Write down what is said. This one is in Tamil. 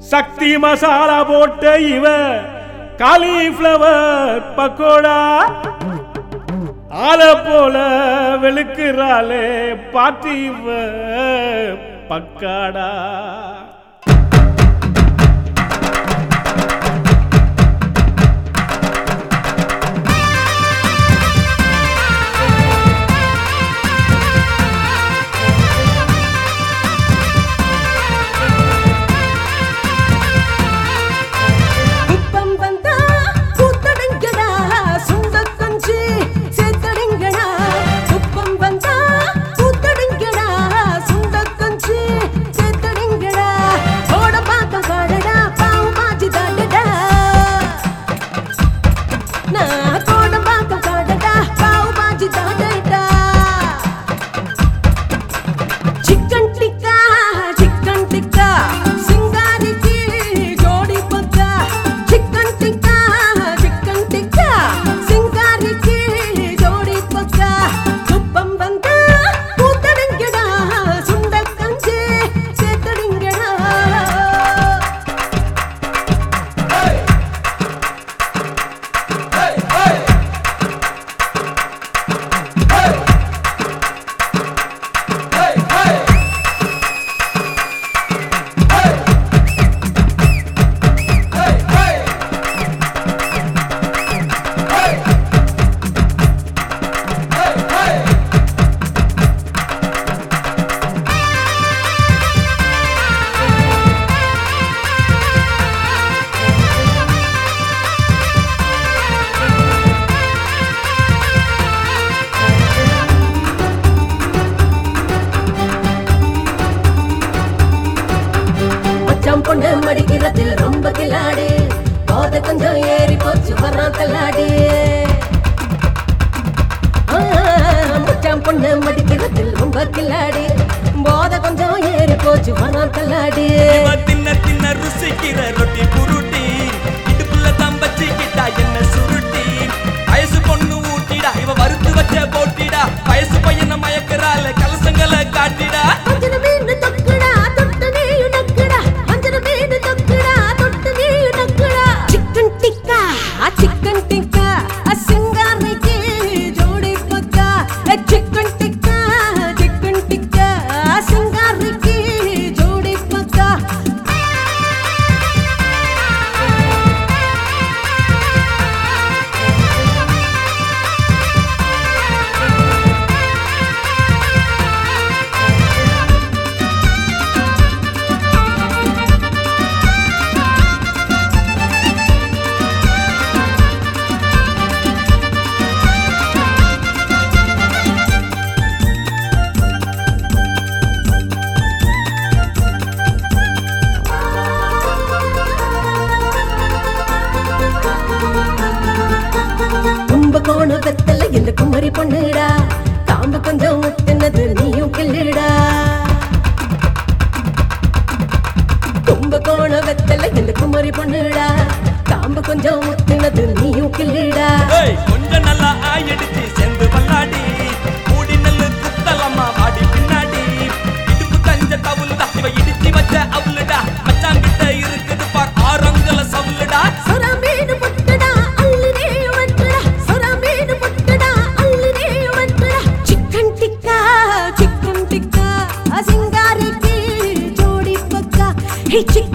சக்தி மசாலா போட்ட இவ காலிஃப்ளவர் பக்கோடா ஆள போல வெளுக்கிறாளே பாட்டி இவ பக்காடா குப்பம் வந்தா கூத்தடுங்கடா சுண்டக் கஞ்சி சேர்த்தடுங்கடா குப்பம் வந்தா கூத்தடுங்கடா சுண்டக் கஞ்சி சேர்த்தடுங்கடா ஓட பாக்கம் காடடா பாவு மாச்சி தாண்டடா நான் கோட பாக்கம் காடடா பாவு மாச்சி தாண்டடா சிக்கன் டிக்கா சிக்கன் டிக்கா சிங்காரிக்கு ஜோடி பக்கா சிக்கன் டிக்கா சிக்கன் டிக்கா சிங்காரிக்கு ஜோடி பக்கா துப்பம் வந்தா கூத்தடுங்கடா சுண்ட கஞ்சி சேர்த்தடுங்கடா மச்சான் பொண்ணு மடிக்கிறதில் ரொம்ப கில்லாடி போத கொஞ்சம் ஏறி போச்சு வரான் தள்ளாடி ஆ, மச்சான் பொண்ணு மடிக்கிறதில் ரொம்ப கில்லாடி போத கொஞ்சம் ஏறி போச்சு வரான் தள்ளாடி இவ தின்ன தின்ன ருசிக்கிற ரொட்டி புருட்டி இடுப்புல தான் வச்சுக்கிட்டா என்ன சுருட்டி வயசு பொண்ணு ஊட்டிடா இவ வறுத்து வச்ச போட்டிடா வயசு பையனை மயக்கிறாள் கலசங்களை காட்டிடா அஞ்சன மீன் தொக்குடா தொட்டு நீயும் நக்குடா அஞ்சன மீன் தொக்குடா தொட்டு நீயும் நக்குடா சிக்கன் டிக்கா சிக்கன் டிக்கா சிங்காரிக்கு ஜோடி பக்கா சிக்கன் டிக்கா சிக்கன் டிக்கா சிங்காரிக்கு ஜோடி பக்கா கும்பகோண வெத்தல இந்த குமரி பொண்ணுடா காம்பு கொஞ்சம் முத்தினது நீயும் கிள்ளுடா கும்பகோண வெத்தல இந்த குமரி பொண்ணுடா காம்பு கொஞ்சம் முத்தினது நீயும் கிள்ளுடா ஏய், கொஞ்சம் நல்லா ஆயிடுச்சு செந்து பல்லாடி மூடி நெல்லு குத்தலம்மா வாடி பின்னாடி இடுப்பு தஞ்ச தவுளுடா இவ இடிச்சு வச்ச அவுளுடா மச்சாங்கிட்ட இருக்குது பார் ஆரங்கல சவுளுடா சொரா மீன் பொட்டுடா அள்ளி நீ வெட்டுடா சொரா மீன் பொட்டுடா அள்ளி நீ வெட்டுடா சிக்கன் டிக்கா சிக்கன் டிக்கா சிங்காரிக்கு ஜோடி பக்கா ஹே சிக்கன்